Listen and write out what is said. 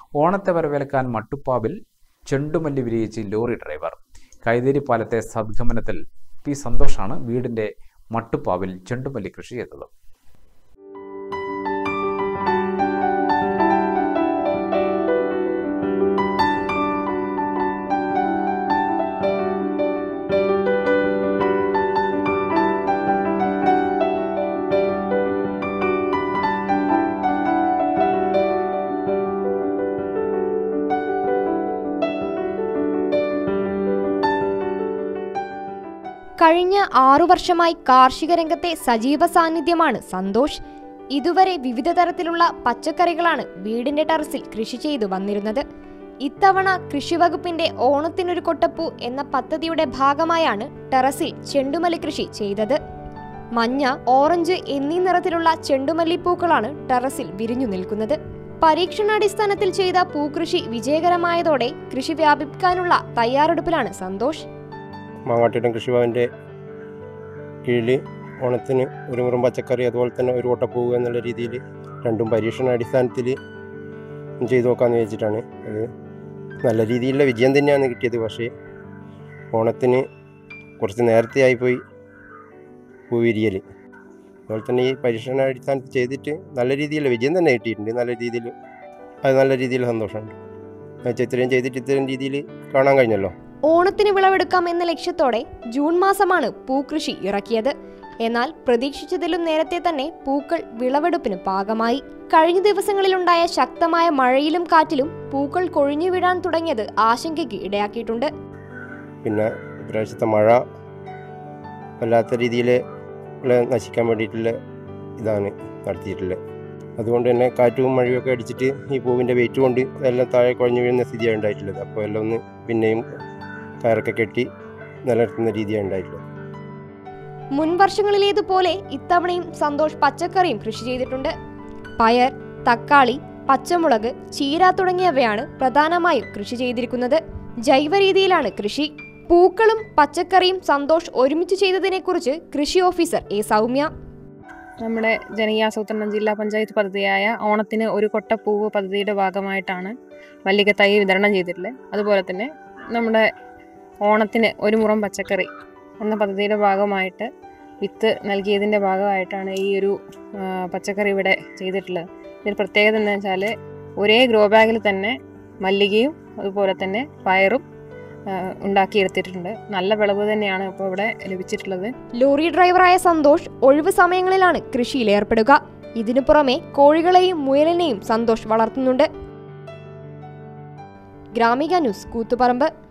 ഓണത്തെ വരവേൽക്കാൻ മട്ടുപ്പാവിൽ ചെണ്ടുമല്ലി വിരിയിച്ച് ലോറി ഡ്രൈവർ കൈതേരി പാലത്തെ സദ്ഗമനത്തിൽ പി സന്തോഷാണ് വീടിന്റെ മട്ടുപ്പാവിൽ ചെണ്ടുമല്ലി കൃഷി ചെയ്തത് കഴിഞ്ഞ ആറു വർഷമായി കാർഷിക രംഗത്തെ സജീവ സാന്നിധ്യമാണ് സന്തോഷ് ഇതുവരെ വിവിധ തരത്തിലുള്ള പച്ചക്കറികളാണ് വീടിന്റെ ടെറസിൽ കൃഷി ചെയ്തു വന്നിരുന്നത് ഇത്തവണ കൃഷിവകുപ്പിന്റെ ഓണത്തിനൊരു കൊട്ടപ്പൂ എന്ന പദ്ധതിയുടെ ഭാഗമായാണ് ടെറസിൽ ചെണ്ടുമല്ലി കൃഷി ചെയ്തത് മഞ്ഞ ഓറഞ്ച് എന്നീ നിറത്തിലുള്ള ചെണ്ടുമല്ലിപ്പൂക്കളാണ് ടെറസിൽ വിരിഞ്ഞു നിൽക്കുന്നത് പരീക്ഷണാടിസ്ഥാനത്തിൽ ചെയ്ത പൂക്കൃഷി വിജയകരമായതോടെ കൃഷി വ്യാപിപ്പിക്കാനുള്ള തയ്യാറെടുപ്പിലാണ് സന്തോഷ് മാങ്ങാട്ടിടം കൃഷിഭവൻ്റെ കീഴിൽ ഓണത്തിന് ഒരു മുറും പച്ചക്കറി അതുപോലെ തന്നെ ഒരു ഓട്ടപ്പൂവ് എന്നുള്ള രീതിയിൽ രണ്ടും പരീക്ഷണാടിസ്ഥാനത്തിൽ ചെയ്തു നോക്കാമെന്ന് വെച്ചിട്ടാണ് അത് നല്ല രീതിയിലുള്ള വിജയം തന്നെയാണ് കിട്ടിയത് പക്ഷേ ഓണത്തിന് കുറച്ച് നേരത്തെ ആയിപ്പോയി പൂ വിരിയൽ അതുപോലെ തന്നെ ഈ പരീക്ഷണാടിസ്ഥാനത്തിൽ ചെയ്തിട്ട് നല്ല രീതിയിലുള്ള വിജയം തന്നെ കിട്ടിയിട്ടുണ്ട് നല്ല രീതിയിൽ അത് നല്ല രീതിയിൽ സന്തോഷമുണ്ട് എന്നുവെച്ചാൽ ഇത്രയും ചെയ്തിട്ട് ഇത്രയും രീതിയിൽ കാണാൻ കഴിഞ്ഞല്ലോ ഓണത്തിന് വിളവെടുക്കാം എന്ന ലക്ഷ്യത്തോടെ ജൂൺ മാസമാണ് പൂക്കൃഷി ഇറക്കിയത് എന്നാൽ പ്രതീക്ഷിച്ചതിലും നേരത്തെ തന്നെ പൂക്കൾ വിളവെടുപ്പിന് പാകമായി കഴിഞ്ഞ ദിവസങ്ങളിലുണ്ടായ ശക്തമായ മഴയിലും കാറ്റിലും പൂക്കൾ കൊഴിഞ്ഞു വീഴാൻ തുടങ്ങിയത് ആശങ്കയ്ക്ക് ഇടയാക്കിയിട്ടുണ്ട് പിന്നെ ഇപ്രാവശ്യത്തെ മഴ വല്ലാത്ത രീതിയിൽ നശിക്കാൻ വേണ്ടിയിട്ടുള്ള ഇതാണ് നടത്തിയിട്ടുള്ളത് അതുകൊണ്ട് തന്നെ കാറ്റും മഴയൊക്കെ അടിച്ചിട്ട് ഈ പൂവിൻ്റെ വെയിറ്റ് കൊണ്ട് എല്ലാം താഴെ കുഴഞ്ഞു വീഴുന്ന സ്ഥിതിയാണ് ഉണ്ടായിട്ടുള്ളത് അപ്പോൾ എല്ലാം ഒന്ന് പിന്നെയും കയറൊക്കെ കെട്ടി നിലനിർത്തുന്ന രീതിയാണ് ഉണ്ടായിട്ടുള്ളത് മുൻ വർഷങ്ങളിലേതുപോലെ ഇത്തവണയും സന്തോഷ് പച്ചക്കറിയും കൃഷി ചെയ്തിട്ടുണ്ട് പയർ തക്കാളി പച്ചമുളക് ചീര തുടങ്ങിയവയാണ് പ്രധാനമായും കൃഷി ചെയ്തിരിക്കുന്നത് ജൈവ രീതിയിലാണ് കൃഷി പൂക്കളും പച്ചക്കറിയും സന്തോഷ് ഒരുമിച്ച് ചെയ്തതിനെക്കുറിച്ച് കൃഷി ഓഫീസർ എ സൗമ്യ നമ്മുടെ ജനകീയാസൂത്രണം ജില്ലാ പഞ്ചായത്ത് പദ്ധതിയായ ഓണത്തിന് ഒരു കൊട്ടപ്പൂവ് പദ്ധതിയുടെ ഭാഗമായിട്ടാണ് മല്ലിക തൈ വിതരണം ചെയ്തിട്ടുള്ളത് അതുപോലെ തന്നെ നമ്മുടെ ഓണത്തിന് ഒരു മുറം പച്ചക്കറി എന്ന പദ്ധതിയുടെ ഭാഗമായിട്ട് വിത്ത് നൽകിയതിൻ്റെ ഭാഗമായിട്ടാണ് ഈ ഒരു ആ, പച്ചക്കറി ഇവിടെ ചെയ്തിട്ടുള്ളത് ഇതിന് പ്രത്യേകത എന്താ വെച്ചാൽ ഒരേ ഗ്രോ ബാഗിൽ തന്നെ മല്ലികയും അതുപോലെ തന്നെ പയറും ആ, ഉണ്ടാക്കിയെടുത്തിട്ടുണ്ട് നല്ല വിളവ് തന്നെയാണ് ഇപ്പോൾ ഇവിടെ ലഭിച്ചിട്ടുള്ളത് ലോറി ഡ്രൈവറായ സന്തോഷ് ഒഴിവ് സമയങ്ങളിലാണ് കൃഷിയിൽ ഏർപ്പെടുക ഇതിനു പുറമെ കോഴികളെയും മുയലിനെയും സന്തോഷ് വളർത്തുന്നുണ്ട് ഗ്രാമിക ന്യൂസ് കൂത്തുപറമ്പ്